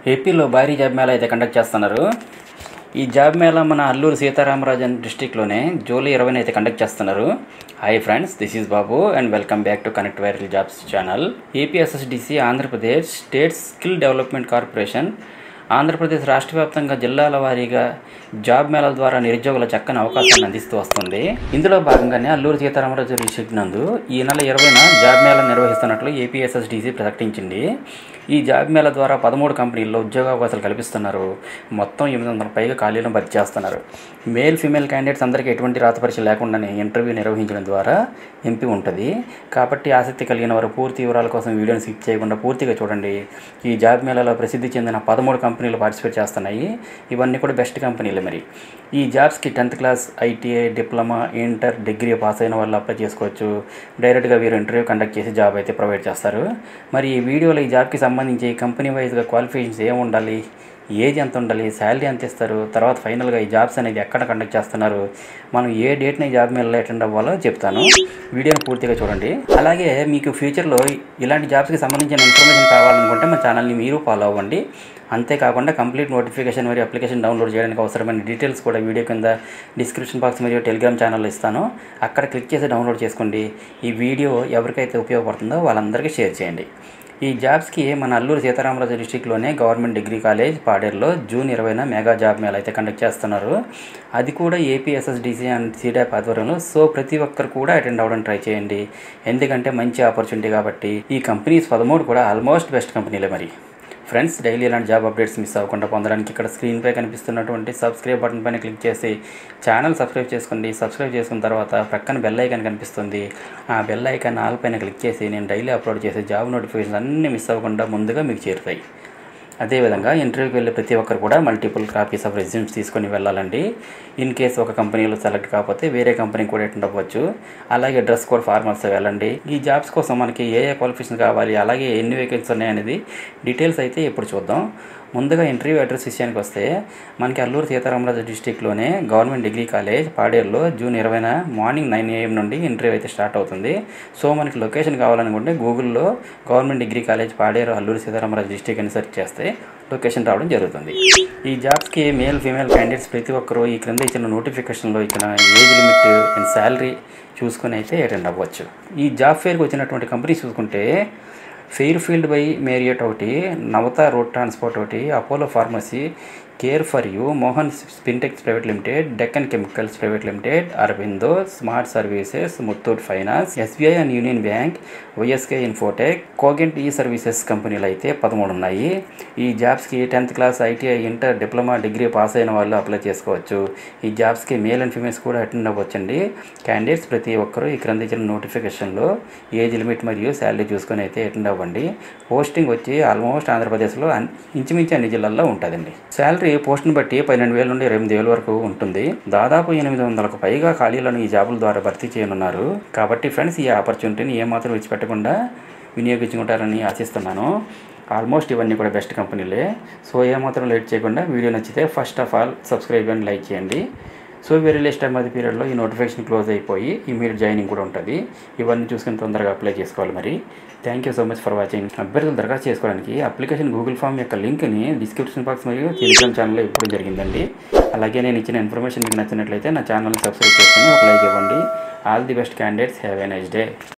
ఏపీలో భారీ జాబ్ మేళా అయితే కండక్ట్ చేస్తున్నారు ఈ జాబ్ మేళా మన అల్లూరు సీతారామరాజన్ డిస్టిక్లోనే జూలై ఇరవైన అయితే కండక్ట్ చేస్తున్నారు hi friends this is Babu and welcome back to connect viral jobs channel APSSDC Andhra Pradesh state skill development corporation Andhra Pradesh రాష్ట్ర వ్యాప్తంగా జిల్లాల వారీగా జాబ్ మేళాల ద్వారా నిరుద్యోగుల చక్కని అవకాశాన్ని అందిస్తూ వస్తుంది ఇందులో భాగంగానే అల్లూరు సీతారామరాజు డిస్ట్రిక్ట్ నందు ఈ నెల ఇరవైన జాబ్ మేళా నిర్వహిస్తున్నట్లు ఏపీఎస్ఎస్డిసి ప్రకటించింది ఈ జాబ్ మేళా ద్వారా పదమూడు కంపెనీల్లో ఉద్యోగ అవకాశాలు కల్పిస్తున్నారు మొత్తం ఎనిమిది వందల పైగా ఖాళీలను భర్తీ చేస్తున్నారు మేల్ ఫీమేల్ క్యాండిడేట్స్ అందరికీ ఎటువంటి రాత పరీక్ష లేకుండానే ఇంటర్వ్యూ నిర్వహించడం ద్వారా ఎంపీ ఉంటుంది కాబట్టి ఆసక్తి కలిగిన వారు పూర్తి వివరాల కోసం వీడియోని స్కిప్ చేయకుండా పూర్తిగా చూడండి ఈ జాబ్ మేళాలో ప్రసిద్ధి చెందిన పదమూడు కంపెనీలు పార్టిసిపేట్ చేస్తున్నాయి ఇవన్నీ కూడా బెస్ట్ కంపెనీలు మరి ఈ జాబ్స్కి tenth class ITI diploma inter degree pass అయిన వాళ్ళు అప్లై చేసుకోవచ్చు డైరెక్ట్గా వీరు ఇంటర్వ్యూ కండక్ట్ చేసి జాబ్ అయితే ప్రొవైడ్ చేస్తారు మరి ఈ వీడియోలో ఈ జాబ్కి సంబంధించి కంపెనీ వైజ్గా క్వాలిఫికేషన్స్ ఏమి ఉండాలి ఏజ్ ఎంత ఉండాలి శాలరీ ఎంత ఇస్తారు తర్వాత ఫైనల్గా ఈ జాబ్స్ అనేది ఎక్కడ కండక్ట్ చేస్తున్నారు మనం ఏ డేట్ని ఈ జాబ్ మీద అటెండ్ అవ్వాలో చెప్తాను వీడియోని పూర్తిగా చూడండి అలాగే మీకు ఫ్యూచర్లో ఇలాంటి జాబ్స్కి సంబంధించిన ఇన్ఫర్మేషన్ కావాలనుకుంటే మా ఛానల్ని మీరు ఫాలో అవ్వండి అంతేకాకుండా కంప్లీట్ నోటిఫికేషన్ మరియు అప్లికేషన్ డౌన్లోడ్ చేయడానికి అవసరమైన డీటెయిల్స్ కూడా వీడియో కింద డిస్క్రిప్షన్ బాక్స్ మరియు టెలిగ్రామ్ ఛానల్లో ఇస్తాను అక్కడ క్లిక్ చేసి డౌన్లోడ్ చేసుకోండి ఈ వీడియో ఎవరికైతే ఉపయోగపడుతుందో వాళ్ళందరికీ షేర్ చేయండి ఈ జాబ్స్కి మన అల్లూరు సీతారామరాజు డిస్టిక్లోనే గవర్నమెంట్ డిగ్రీ కాలేజ్ పాడేరులో జూన్ ఇరవైన మెగా జాబ్ మేళ అయితే కండక్ట్ చేస్తున్నారు అది కూడా ఏపీఎస్ఎస్డిసి అండ్ సీడాప్ ఆధ్వర్యంలో సో ప్రతి ఒక్కరు కూడా అటెండ్ అవ్వడం ట్రై చేయండి ఎందుకంటే మంచి ఆపర్చునిటీ కాబట్టి ఈ కంపెనీస్ పదమూడు కూడా ఆల్మోస్ట్ బెస్ట్ కంపెనీలే మరి ఫ్రెండ్స్ డైలీ ఇలాంటి జాబ్ అప్డేట్స్ మిస్ అవ్వకుండా పొందడానికి ఇక్కడ స్క్రీన్పై కనిపిస్తున్నటువంటి సబ్స్క్రైబ్ బటన్ పైన క్లిక్ చేసి ఛానల్ సబ్స్క్రైబ్ చేసుకోండి సబ్స్క్రైబ్ చేసుకున్న తర్వాత ప్రక్కన బెల్ ఐకాన్ కనిపిస్తుంది ఆ బెల్ ఐకాన్ ఆల్ పైన క్లిక్ చేసి నేను డైలీ అప్లోడ్ చేసే జాబ్ నోటిఫికేషన్స్ అన్నీ మిస్ అవ్వకుండా ముందుగా మీకు చేరుతాయి అదేవిధంగా ఇంటర్వ్యూకి వెళ్ళే ప్రతి ఒక్కరు కూడా మల్టిపుల్ కాపీస్ ఆఫ్ రెజ్యూమ్స్ తీసుకొని వెళ్ళాలండి ఇన్ కేస్ ఒక కంపెనీలో సెలెక్ట్ కాకపోతే వేరే కంపెనీ కూడా అటెండ్ అవ్వచ్చు అలాగే డ్రెస్ కోడ్ ఫార్మల్స్ వెళ్ళండి ఈ జాబ్స్ కోసం మనకి ఏ ఏ క్వాలిఫికేషన్ కావాలి అలాగే ఎన్ని వేకెన్సీ ఉన్నాయనేది డీటెయిల్స్ అయితే ఇప్పుడు చూద్దాం ముందుగా ఇంటర్వ్యూ అడ్రస్ విషయానికి వస్తే మనకి అల్లూరు సీతారామరాజు డిస్టిక్లోనే గవర్నమెంట్ డిగ్రీ కాలేజ్ పాడేరులో జూన్ ఇరవైన మార్నింగ్ నైన్ ఏఎం నుండి ఇంటర్వ్యూ అయితే స్టార్ట్ అవుతుంది సో మనకి లొకేషన్ కావాలనుకుంటే గూగుల్లో government degree college Paderu Alluri Sitaramaraju district అని సెర్చ్ చేస్తే లొకేషన్ రావడం జరుగుతుంది ఈ జాబ్స్కి మేల్ ఫీమేల్ క్యాండిడేట్స్ ప్రతి ఒక్కరూ ఈ క్రింద ఇచ్చిన నోటిఫికేషన్లో ఇచ్చిన ఏజ్ లిమిట్ అండ్ శాలరీ చూసుకొని అయితే అటెండ్ అవ్వచ్చు ఈ జాబ్ ఫేర్కి వచ్చినటువంటి కంపెనీ చూసుకుంటే ఫెయిర్ ఫీల్డ్ బై మేరియట్ ఒకటి నవత రోడ్ ట్రాన్స్పోర్ట్ ఒకటి Apollo pharmacy care for you Mohan Spintex private limited Deccan chemicals private limited Aurobindo smart services Muthoot finance SBI and union bank YSK infotech Cogent e services కంపెనీలు అయితే పదమూడు ఉన్నాయి ఈ జాబ్స్కి tenth class ITI inter diploma degree pass అయిన వాళ్ళు apply చేసుకోవచ్చు ఈ జాబ్స్కి మేల్ అండ్ ఫీమేల్స్ కూడా అటెండ్ అవ్వచ్చండి క్యాండిడేట్స్ ప్రతి ఒక్కరూ ఈ క్రింద ఇచ్చిన నోటిఫికేషన్లో ఏజ్ లిమిట్ మరియు శాలరీ చూసుకొని అయితే అటెండ్ అవ్వండి పోస్టింగ్ వచ్చి ఆల్మోస్ట్ ఆంధ్రప్రదేశ్లో అన్- ఇంచుమించు అన్ని జిల్లాల్లో ఉంటుందండి శాలరీ పోస్ట్ని బట్టి పన్నెండు వేల నుండి ఇరవై వేల వరకు ఉంటుంది దాదాపు ఎనిమిది వందలకు పైగా ఖాళీలను ఈ జాబుల ద్వారా భర్తీ చేయనున్నారు కాబట్టి ఫ్రెండ్స్ ఈ ఆపర్చునిటీని ఏమాత్రం విడిచిపెట్టకుండా వినియోగించుకుంటారని ఆశిస్తున్నాను ఆల్మోస్ట్ ఇవన్నీ కూడా బెస్ట్ కంపెనీలే సో ఏమాత్రం లేట్ చేయకుండా వీడియో నచ్చితే first of all subscribe and like చేయండి సో వెరీ లెస్ట్ టైం అది పీరియడ్లో ఈ నోటిఫికేషన్ క్లోజ్ అయిపోయి ఇమీడియట్ జాయినింగ్ కూడా ఉంటుంది ఇవన్నీ చూసుకుని తొందరగా అప్లై చేసుకోవాలి మరి thank you so much for watching అభ్యర్థులు దరఖాస్తు చేసుకోవడానికి అప్లికేషన్ గూగుల్ ఫామ్ యొక్క లింక్ని డిస్క్రిప్షన్ బాక్స్ మరియు టెలిగ్రామ్ ఛానల్లో ఇవ్వడం జరిగిందండి అలాగే నేను ఇచ్చిన ఇన్ఫర్మేషన్ మీకు నచ్చినట్లయితే నా ఛానల్ని సబ్స్క్రైబ్ చేసుకుని ఒక లైక్ ఇవ్వండి all the best candidates have a nice day